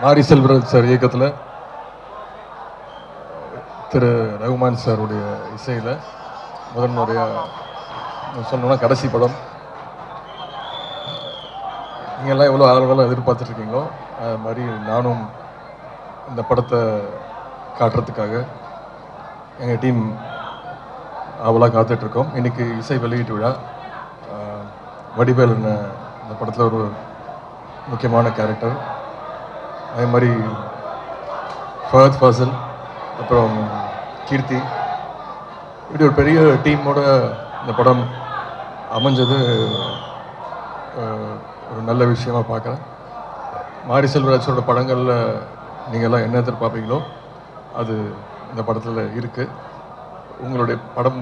மாரி செல்வராஜ் சார் இயக்கத்தில் திரு ரகுமான் சாருடைய இசையில் முதன் முறையாக சொல்லணும்னா கடைசி படம் நீங்கள் எல்லாம் எவ்வளோ ஆதரவாக எதிர்பார்த்துட்டு இருக்கீங்களோ அது மாதிரி நானும் இந்த படத்தை காட்டுறதுக்காக எங்கள் டீம் அவளாக காத்துட்ருக்கோம் இன்னைக்கு இசை வெளியீட்டு விழா ஆஹ் வடிவேல் என்ன இந்த படத்தில் ஒரு முக்கியமான கேரக்டர் அதே மாதிரி ஃபஹத் ஃபாசில் அப்புறம் கீர்த்தி இப்படி ஒரு பெரிய டீமோட இந்த படம் அமைஞ்சது ஆஹ், ஒரு நல்ல விஷயமா பார்க்குறேன் மாரி செல்வராஜோட படங்களில் நீங்கள் எல்லாம் என்ன எதிர்பார்ப்பீங்களோ அது இந்த படத்தில் இருக்குது உங்களுடைய படம்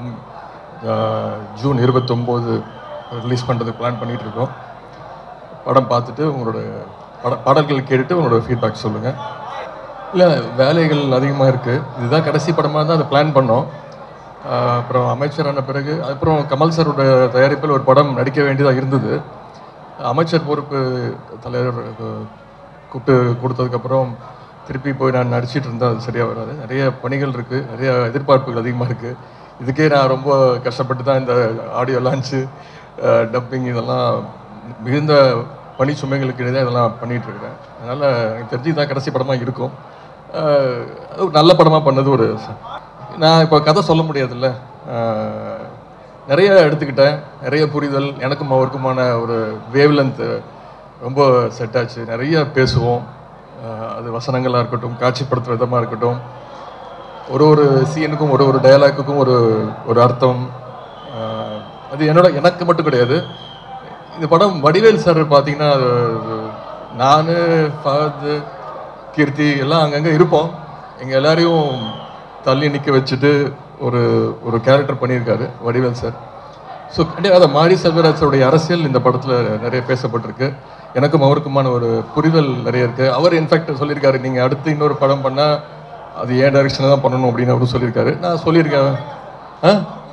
ஆஹ், ஜூன் இருபத்தொம்போது ரிலீஸ் பண்ணுறதுக்கு பிளான் பண்ணிகிட்டு இருக்கோம் படம் பார்த்துட்டு உங்களோட பட பாடல்கள் கேட்டுட்டு உங்களோட ஃபீட்பேக் சொல்லுங்கள் இல்லை வேலைகள் அதிகமாக இருக்குது இதுதான் கடைசி படமாக தான் அதை பிளான் பண்ணோம் ஆஹ் அப்புறம் அமைச்சரான பிறகு அப்புறம் கமல் சாரோட தயாரிப்பில் ஒரு படம் நடிக்க வேண்டியதாக இருந்தது அமைச்சர் பொறுப்பு தலைவர் கு- கூப்பிட்டு கொடுத்ததுக்கப்புறம் திருப்பி போய் நான் நடிச்சிட்டு இருந்தால் அது சரியாக வராது நிறைய பணிகள் இருக்குது நிறைய எதிர்பார்ப்புகள் அதிகமாக இருக்குது இதுக்கே நான் ரொம்ப கஷ்டப்பட்டு தான் இந்த ஆடியோ லான்ச்சு டப்பிங் இதெல்லாம் மிகுந்த பணி சுமைகளுக்கு இடையே இதெல்லாம் பண்ணிட்டு இருக்கிறேன் அதனால் எனக்கு தெரிஞ்சு தான் கடைசி படமாக இருக்கும் ஆஹ் அது ஒரு நல்ல படமாக பண்ணது ஒரு ச- நான் இப்போ கதை சொல்ல முடியாதுல்ல ஆஹ் நிறைய எடுத்துக்கிட்டேன் நிறைய புரிதல் எனக்கும் அவருக்குமான ஒரு வேவ் ரொம்ப செட் ஆச்சு நிறைய பேசுவோம் ஆஹ் அது வசனங்களாக இருக்கட்டும் காட்சிப்படுத்துற விதமாக இருக்கட்டும் ஒரு ஒரு சீனுக்கும் ஒரு ஒரு டயலாக்குக்கும் ஒரு ஒரு அர்த்தம் ஆஹ் அது என்னோட எனக்கு மட்டும் கிடையாது இந்த படம் வடிவேல் சார் பார்த்தீங்கன்னா நான் ஃபஹத் கீர்த்தி எல்லாம் அங்கங்கே இருப்போம் எங்கள் எல்லாரையும் தள்ளி நிற்க வச்சுட்டு ஒரு ஒரு கேரக்டர் பண்ணியிருக்காரு வடிவேல் சார் ஸோ கண்டிப்பாக அதை மாரி செல்வராஜோடைய அரசியல் இந்த படத்தில் நிறைய பேசப்பட்டிருக்கு எனக்கும் அவருக்குமான ஒரு புரிதல் நிறைய இருக்குது அவர் இன்ஃபேக்ட் சொல்லியிருக்காரு நீங்கள் அடுத்து இன்னொரு படம் பண்ணால் அது ஏன் டைரக்ஷனில் தான் பண்ணணும் அப்படின்னு அவரும் சொல்லியிருக்காரு நான் சொல்லியிருக்கேன் ஆ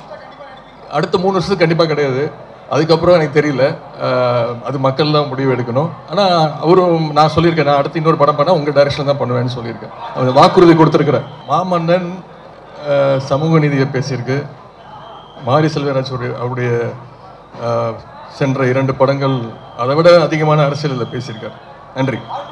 அடுத்த மூணு வருஷத்துக்கு கண்டிப்பாக கிடையாது அதுக்கப்புறம் எனக்கு தெரியல அஹ், அது மக்கள் தான் முடிவு எடுக்கணும் ஆனால் அவரும் நான் சொல்லியிருக்கேன் நான் அடுத்து இன்னொரு படம் பண்ணால் உங்கள் டைரக்ஷன் தான் பண்ணுவேன்னு சொல்லியிருக்கேன் அவர் வாக்குறுதி கொடுத்துருக்குறேன் மாமன்னன் அஹ், சமூக நீதியை பேசியிருக்கு மாரி செல்வராஜ் அவருடைய அவருடைய அஹ், சென்ற இரண்டு படங்கள் அதை விட அதிகமான அரசியலில் பேசியிருக்கார் நன்றி